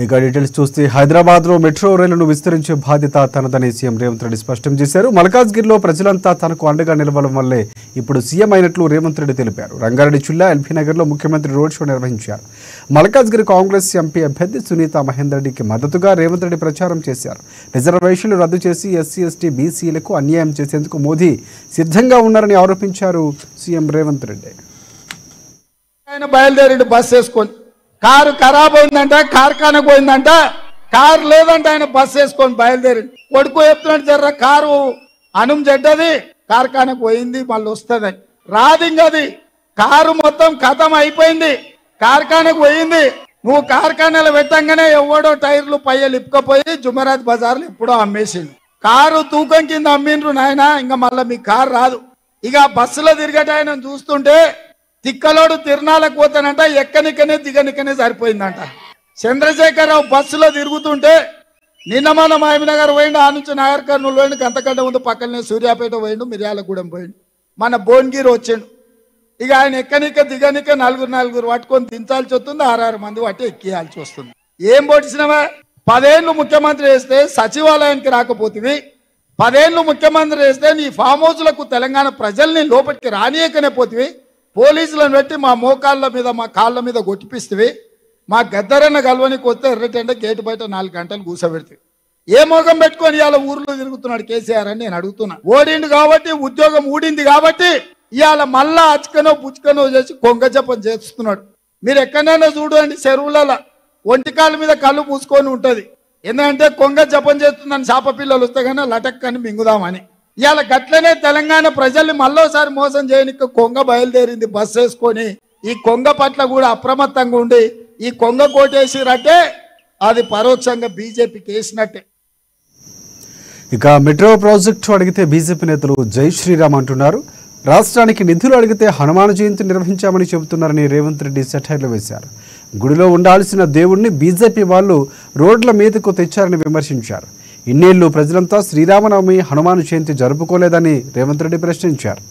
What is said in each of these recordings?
ఇక డీటెయిల్స్ చూస్తే హైదరాబాద్ లో మెట్రో రైలును విస్తరించే బాధ్యత తనదని సీఎం రేవంత్ రెడ్డి స్పష్టం చేశారు మల్కాజ్గిరిలో ప్రజలంతా తనకు అండగా నిలవడం వల్లే ఇప్పుడు సీఎం అయినట్లు రేవంత్ రెడ్డి తెలిపారు రంగారెడ్డి జిల్లా ఎల్బీ నగర్ లో ముఖ్యమంత్రి రోడ్ షో నిర్వహించారు మల్కాజ్గిరి కాంగ్రెస్ ఎంపీ అభ్యర్థి సునీత మహేందర్ రెడ్డికి మద్దతుగా రేవంత్ రెడ్డి ప్రచారం చేశారు రిజర్వేషన్లు రద్దు చేసి ఎస్సీ ఎస్టీ బీసీలకు అన్యాయం చేసేందుకు మోదీ సిద్ధంగా ఉన్నారని ఆరోపించారు సీఎం రేవంత్ రెడ్డి ఆయన బయలుదేరిండు బస్ వేసుకొని కారు ఖరాబ్ అయిందంట కార్ఖానకు పోయిందంట కారు లేదంట ఆయన బస్ వేసుకొని బయలుదేరిండు కొడుకు చెప్తున్నాడు జర్ర కారు అనుం చెడ్డది కార్ఖానకు పోయింది మళ్ళీ వస్తుంది రాదు ఇంకది కారు మొత్తం ఖతం అయిపోయింది కార్ఖానకు పోయింది నువ్వు కార్ఖానాలో పెట్టంగానే ఎవడో టైర్లు పయ్యలు ఇప్పుకపోయి జుమరాజ్ బజార్లు ఎప్పుడో అమ్మేసిండు కారు తూకం కింద అమ్మిండ్రు నాయన ఇంకా మళ్ళీ మీ కారు రాదు ఇక బస్సులో తిరిగేట ఆయన చూస్తుంటే తిక్కలోడు తిరణాలకు పోతానంట ఎక్కనికనే దిగనికనే సరిపోయిందంట చంద్రశేఖరరావు బస్సులో తిరుగుతుంటే నిన్న మన మాయమనగర్ పోయిండు ఆ నుంచి నాగర్ కర్నూలు పోయిండు గంతకంటే ముందు పక్కనే సూర్యాపేట పోయిండు మిర్యాలగూడెం పోయిండు మన భువనగిరి వచ్చిండు ఇక ఆయన ఎక్కనిక దిగనిక నలుగురు నలుగురు పట్టుకొని దించాల్సి వస్తుంది ఆరారు మంది పట్టి ఎక్కియాల్సి వస్తుంది ఏం పొడిచినవా పదేళ్ళు ముఖ్యమంత్రి వేస్తే సచివాలయానికి రాకపోతివి పదేళ్ళు ముఖ్యమంత్రి వేస్తే నీ ఫామ్ హౌస్లకు తెలంగాణ ప్రజల్ని లోపలికి రానియకనే పోతివి పోలీసులను పెట్టి మా మోకాళ్ళ మీద మా కాళ్ళ మీద కొట్టిపిస్తే మా గద్దరన్న గల్వనికి వస్తే ఎర్రటెండ గేటు బయట నాలుగు గంటలు కూసబెడితే ఏ మోగం పెట్టుకొని ఇవాళ ఊర్లో తిరుగుతున్నాడు కేసీఆర్ అని నేను అడుగుతున్నా ఓడిండు కాబట్టి ఉద్యోగం ఊడింది కాబట్టి ఇవాళ మళ్ళా అచ్చుకనో పుచ్చుకనో చేసి కొంగ జపం చేస్తున్నాడు మీరు ఎక్కడైనా చూడండి చెరువులలో ఒంటికాల మీద కళ్ళు పూసుకొని ఉంటది ఎందుకంటే కొంగ జపం చేస్తుందని శాప పిల్లలు వస్తే కానీ లటక్ అని మింగుదామని ఇవాళ గట్లనే తెలంగాణ ప్రజల్ని మళ్ళోసారి మోసం చేయడానికి కొంగ బయలుదేరింది బస్ వేసుకొని ఈ కొంగ పట్ల కూడా అప్రమత్తంగా ఉండి ఈ కొంగ కోటేసిరట్టే అది పరోక్షంగా బీజేపీకి వేసినట్టే ఇక మెట్రో ప్రాజెక్టు అడిగితే బీజేపీ నేతలు జై శ్రీరామ్ అంటున్నారు రాష్ట్రానికి నిధులు అడిగితే హనుమాన్ జయంతి నిర్వహించామని చెబుతున్నారని రేవంత్ రెడ్డి సెటైర్లు వేశారు గుడిలో ఉండాల్సిన దేవుణ్ణి బీజేపీ వాళ్ళు రోడ్ల మీదకు తెచ్చారని విమర్శించారు ఇన్నేళ్లు ప్రజలంతా శ్రీరామనవమి హనుమాన్ జయంతి జరుపుకోలేదని రేవంత్ రెడ్డి ప్రశ్నించారు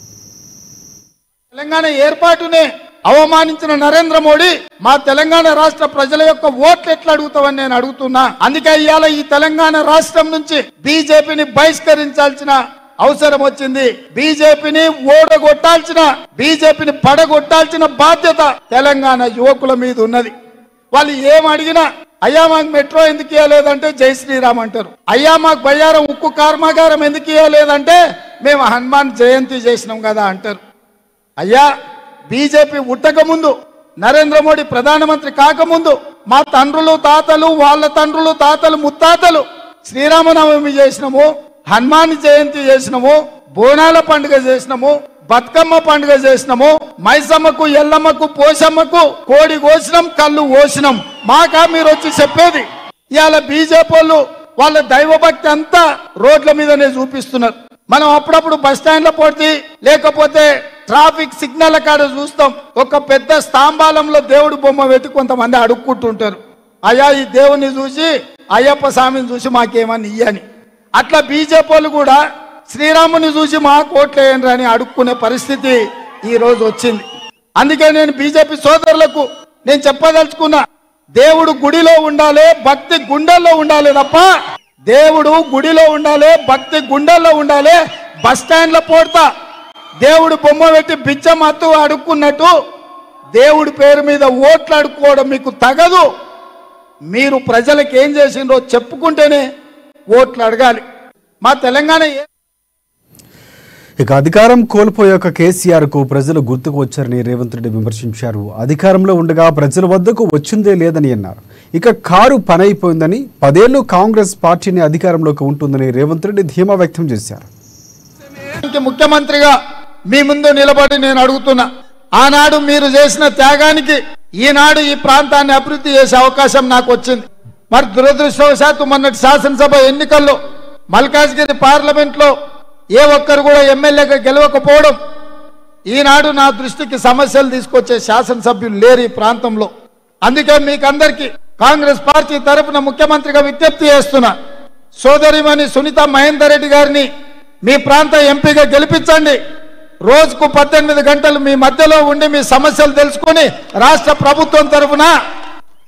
తెలంగాణ ఏర్పాటునే అవమానించిన నరేంద్ర మోడీ మా తెలంగాణ రాష్ట్ర ప్రజల యొక్క ఓట్లు ఎట్లా అడుగుతావని నేను అడుగుతున్నా అందుకే ఇవాళ ఈ తెలంగాణ రాష్ట్రం నుంచి బీజేపీని బహిష్కరించాల్సిన అవసరం వచ్చింది బీజేపీని ఓడగొట్టాల్సిన బీజేపీని పడగొట్టాల్సిన బాధ్యత తెలంగాణ యువకుల మీద ఉన్నది వాళ్ళు ఏం అడిగినా అయ్యా మాకు మెట్రో ఎందుకు ఇవ్వలేదంటే జై శ్రీరామ్ అంటారు అయ్యా మాకు బయ్యారం ఉక్కు కర్మాగారం ఎందుకు ఇవ్వలేదంటే మేము హనుమాన్ జయంతి చేసినాం కదా అంటారు అయ్యా బీజేపీ ఉట్టక ముందు నరేంద్ర మోడీ ప్రధానమంత్రి కాకముందు మా తండ్రులు తాతలు వాళ్ళ తండ్రులు తాతలు ముత్తాతలు శ్రీరామనవమి చేసినాము హనుమాన్ జయంతి చేసినాము బోనాల పండుగ చేసినాము బతుకమ్మ పండుగ చేసినాము మైసమ్మకు ఎల్లమ్మకు పోషమ్మకు కోడి కోసినాం కళ్ళు కోసినాం మాకా మీరు వచ్చి చెప్పేది ఇవాళ బీజేపీ వాళ్ళు వాళ్ళ దైవభక్తి అంతా రోడ్ల మీదనే చూపిస్తున్నారు మనం అప్పుడప్పుడు బస్ స్టాండ్ల పోటీ లేకపోతే ట్రాఫిక్ సిగ్నల్ కాడ చూస్తాం ఒక పెద్ద స్తంభాలంలో దేవుడి బొమ్మ పెట్టి కొంతమంది అడుక్కుంటుంటారు అయ్యా ఈ దేవుని చూసి అయ్యప్ప స్వామిని చూసి మాకేమని ఇయ్యని అట్లా బీజేపీ వాళ్ళు కూడా శ్రీరాముని చూసి మా కోట్లేయండి అని అడుక్కునే పరిస్థితి ఈ రోజు వచ్చింది అందుకే నేను బీజేపీ సోదరులకు నేను చెప్పదలుచుకున్నా దేవుడు గుడిలో ఉండాలి భక్తి గుండెల్లో ఉండాలి తప్ప దేవుడు గుడిలో ఉండాలి భక్తి గుండెల్లో ఉండాలి బస్ స్టాండ్లో పోడతా దేవుడు బొమ్మ పెట్టి బిచ్చం అత్తు అడుక్కున్నట్టు దేవుడి పేరు మీద ఓట్లు అడుక్కోవడం మీకు తగదు మీరు ప్రజలకు ఏం చేసిండ్రో చెప్పుకుంటేనే ఓట్లు అడగాలి మా తెలంగాణ ఏ- ఇక అధికారం కోల్పోయాక కేసీఆర్ కు ప్రజలు గుర్తుకు వచ్చారని రేవంత్ రెడ్డి విమర్శించారు అధికారంలో ఉండగా ప్రజల వద్దకు వచ్చిందే లేదని అన్నారు ఇక కారు పనైపోయిందని పదేళ్లు కాంగ్రెస్ పార్టీని అధికారంలోకి ఉంటుందని రేవంత్ రెడ్డి ధీమా వ్యక్తం చేశారు రాష్ట్రానికి ముఖ్యమంత్రిగా మీ ముందు నిలబడి నేను అడుగుతున్నా ఆనాడు మీరు చేసిన త్యాగానికి ఈనాడు ఈ ప్రాంతాన్ని అభివృద్ధి చేసే అవకాశం నాకు వచ్చింది మరి దురదృష్టవశాత్తు మొన్నటి శాసనసభ ఎన్నికల్లో మల్కాజ్గిరి పార్లమెంట్ లో ఏ ఒక్కరు కూడా ఎమ్మెల్యేగా గెలవకపోవడం ఈనాడు నా దృష్టికి సమస్యలు తీసుకొచ్చే శాసనసభ్యులు లేరు ఈ ప్రాంతంలో అందుకే మీకందరికీ కాంగ్రెస్ పార్టీ తరపున ముఖ్యమంత్రిగా విజ్ఞప్తి చేస్తున్నా సోదరిమణి సునీత మహేందర్ రెడ్డి గారిని మీ ప్రాంత ఎంపీగా గెలిపించండి రోజుకు పద్దెనిమిది గంటలు మీ మధ్యలో ఉండి మీ సమస్యలు తెలుసుకొని రాష్ట్ర ప్రభుత్వం తరఫున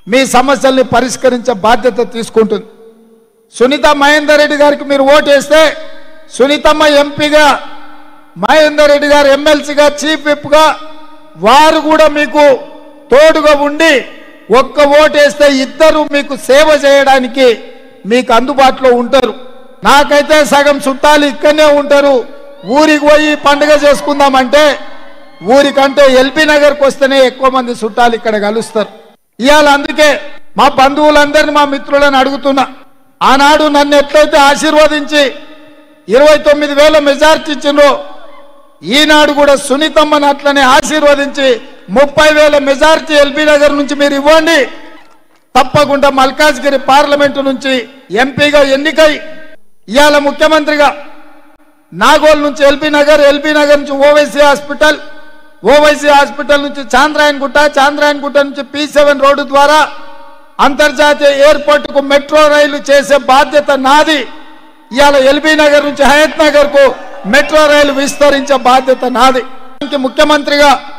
మీ సమస్యల్ని పరిష్కరించే బాధ్యత తీసుకుంటుంది సునీత మహేందర్ రెడ్డి గారికి మీరు ఓటేస్తే సునీతమ్మ ఎంపీగా మహేందర్ రెడ్డి గారు ఎమ్మెల్సీగా చీఫ్ విప్గా వారు కూడా మీకు తోడుగా ఉండి ఒక్క ఓటేస్తే ఇద్దరు మీకు సేవ చేయడానికి మీకు అందుబాటులో ఉంటారు నాకైతే సగం చుట్టాలు ఇక్కడనే ఉంటారు ఊరికి పోయి పండుగ చేసుకుందామంటే ఊరికంటే ఎల్బీ నగర్కి వస్తేనే ఎక్కువ మంది చుట్టాలు ఇక్కడ కలుస్తారు ఇవాళ అందుకే మా బంధువులందరినీ మా మిత్రులను అడుగుతున్నా ఆనాడు నన్ను ఎట్లయితే ఆశీర్వదించి ఇరవై తొమ్మిది వేల మెజార్టీ ఇచ్చిండ్రో ఈనాడు కూడా సునీతమ్మని అట్లనే ఆశీర్వదించి ముప్పై వేల మెజార్టీ ఎల్బీ నగర్ నుంచి మీరు ఇవ్వండి తప్పకుండా మల్కాజ్గిరి పార్లమెంటు నుంచి ఎంపీగా ఎన్నికై ఇవాళ ముఖ్యమంత్రిగా నాగోల్ నుంచి ఎల్బీ నగర్ ఎల్బీ నగర్ నుంచి ఓవైసీ హాస్పిటల్ ఓవైసీ హాస్పిటల్ నుంచి చాంద్రాయన్ గుట్ట చాంద్రాయన్ గుట్ట నుంచి పి సెవెన్ రోడ్డు ద్వారా అంతర్జాతీయ ఎయిర్పోర్ట్ కు మెట్రో రైలు చేసే బాధ్యత నాది ఇవాళ ఎల్బీ నగర్ నుంచి హయత్ నగర్ కు మెట్రో రైలు విస్తరించే బాధ్యత నాది ముఖ్యమంత్రిగా